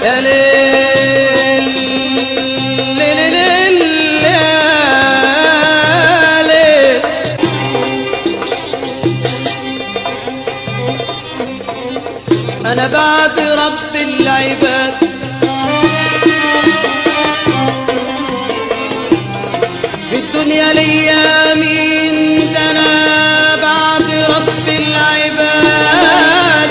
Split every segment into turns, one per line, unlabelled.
يا ليل ليل ليل يا ليل أنا بعد رب العباد في الدنيا ليا مين ده أنا بعد رب العباد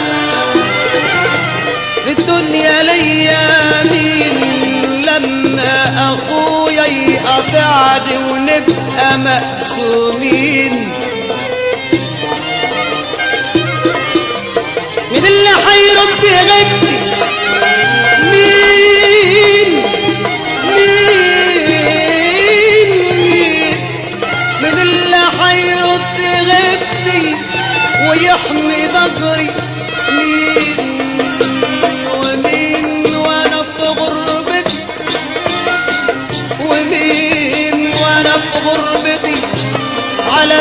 في الدنيا ليا مين لما أخويا يقطعني ونبقى مقسومين مين اللي حيرد غدي مين مين مين اللي حيرد غدي ويحمي ضغري مين ومين وانا في غربتي ومين وانا في غربتي على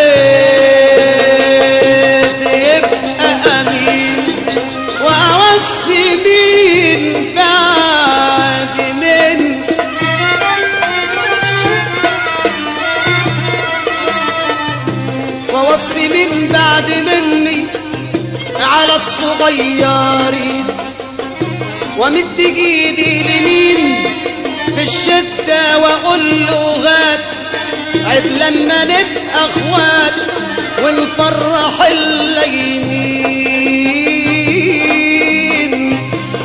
بيتي يبقى امين واوصي مين بعد من واوصي مين بعد مني على الصغيرين ومد ايدي لمين في الشدة واقول له غاد عيب لما نبقى اخوات ونفرح الليمين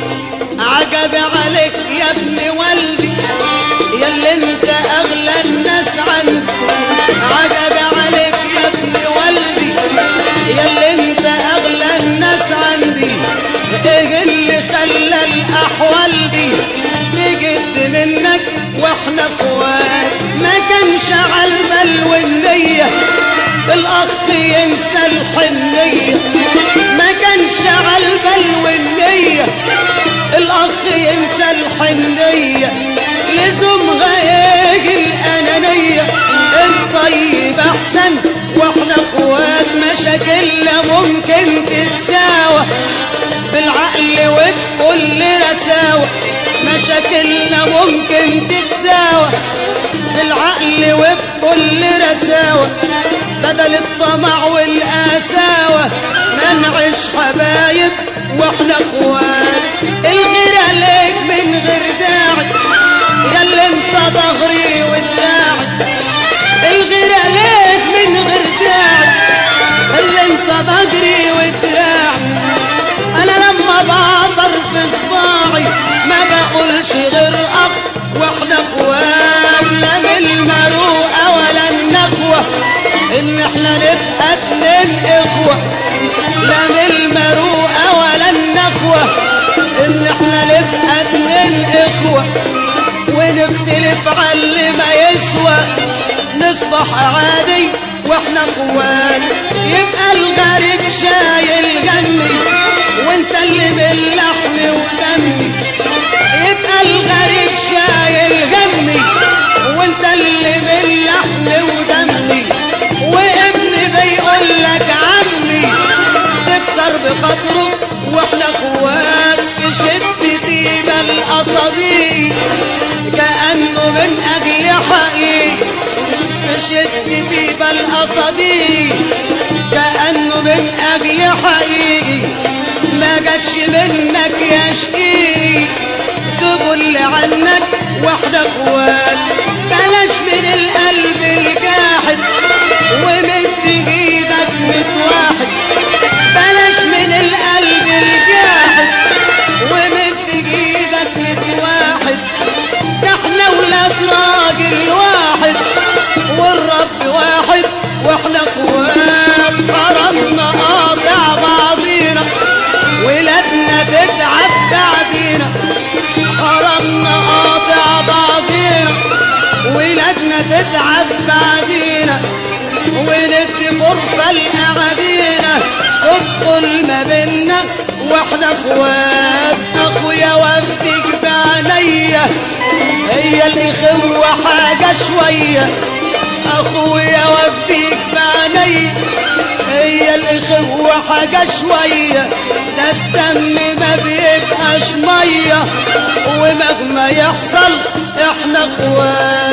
عجب عليك يا ابن والدي يا اللي انت اغلى الناس عندي عجب عليك يا ابن والدي يا اللي انت اغلى الناس عندي ايه اللي خلى الاحوال دي تجد منك واحنا اخوات ما كانش على البال والنيه الاخ ينسى الحنيه ما كانش على البال والنيه الاخ ينسى الحنيه لزومها يجي الانانيه الطيب احسن واحنا اخوات مشاكلنا ممكن تتساوى بالعقل وبكل رساوى مشاكلنا ممكن تتساوى بالعقل وبكل رساوى بدل الطمع والقساوة ما نعيش حبايب واحنا اخوات الغير عليك من غير داعي يا اللي انت ظهري ودراعي الغير عليك من غير داعي اللي انت ظهري ودراعي انا لما بعطر في صباعي ما بقولش غير اخ واحنا اخوات لا من المروءه ولا النخوه ان احنا نبقى اتنين اخوه لا من المروءه ولا النخوه ان احنا نبقى اتنين اخوه ونختلف على اللي ما يسوى نصبح عادي واحنا اخوان يبقى الغريب شايل جنبي وانت اللي باللحم ودمي يبقى الغريب شايل جنبي وانت اللي باللحم ودمي وابني بيقول لك عمي تكسر بخاطره واحنا اخوات في شدتي بل اصابي كانه من اجل حقيقي في شدتي بل اصابي كانه من اجل حقيقي ما جاتش منك يا شقيقي تقول عنك واحنا اخوات بلاش من القلب الجاحد ومد ايدك مت واحد بلاش من القلب الجاحد ومد ايدك مت واحد ده احنا ولاد راجل واحد والرب واحد واحنا اخوات حرمنا قاطع بعضينا ولادنا تتعب بعدينا حرمنا قاطع بعضينا ولادنا تتعب بعدينا وندي فرصة لأعادينا تدخل ما بينا واحنا اخوات اخويا وافدك بعينيا هي الاخوة حاجة شوية اخويا وافديك بعيني هي الاخوة حاجة شوية ده الدم ما بيبقاش مية ومهما يحصل احنا اخوات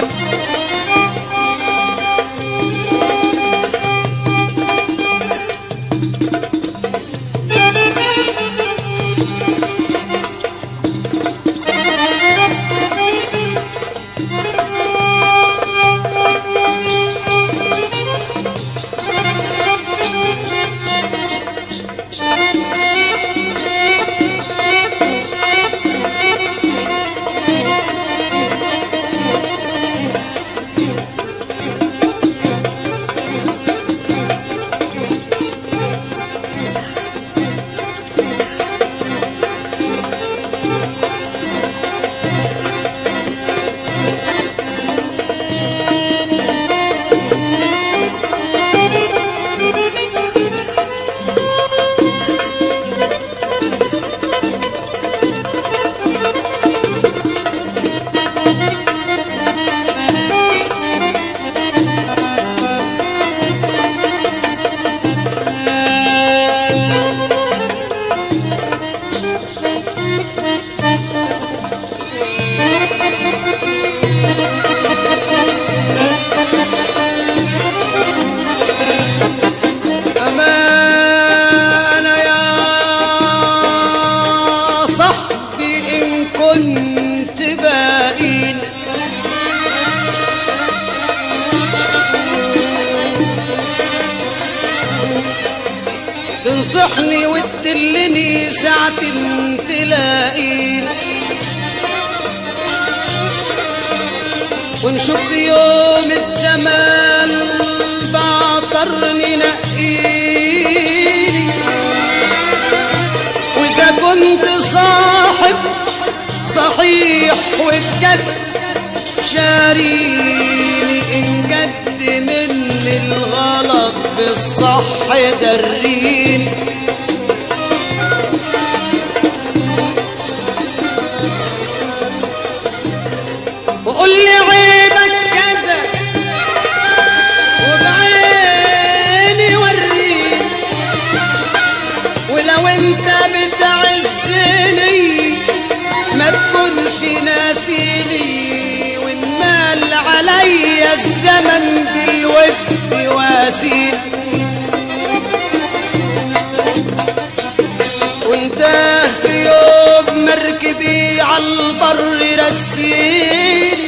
أمانة يا صاحبي إن كنت باين تنصحني وتدلني ساعة تلاقيني ونشوف يوم الزمان بعطرني نقيني واذا كنت صاحب صحيح وبجد شاريني ان جد مني الغلط بالصح دريني وقول لي عيبك كذا وبعيني وريني ولو انت بتعزني ما تكونش ناسيني وان مال عليا الزمن بالود واسيل وانت في يوم مركبي عالبر رسيني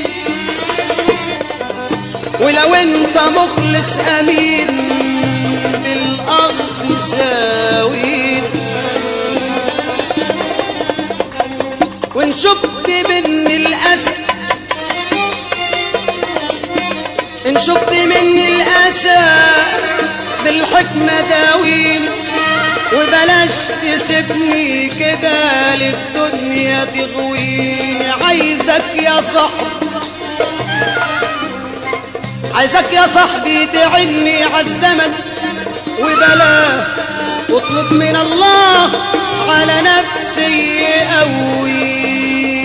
ولو انت مخلص امين بالاخ ساوين وان شفت مني الاسى ان شفت مني الاسى بالحكمة داوين وبلاش تسيبني كده للدنيا تغويني عايزك يا صاحبي عايزك يا صاحبي تعني عالزمن وبلاه واطلب من الله على نفسي قوي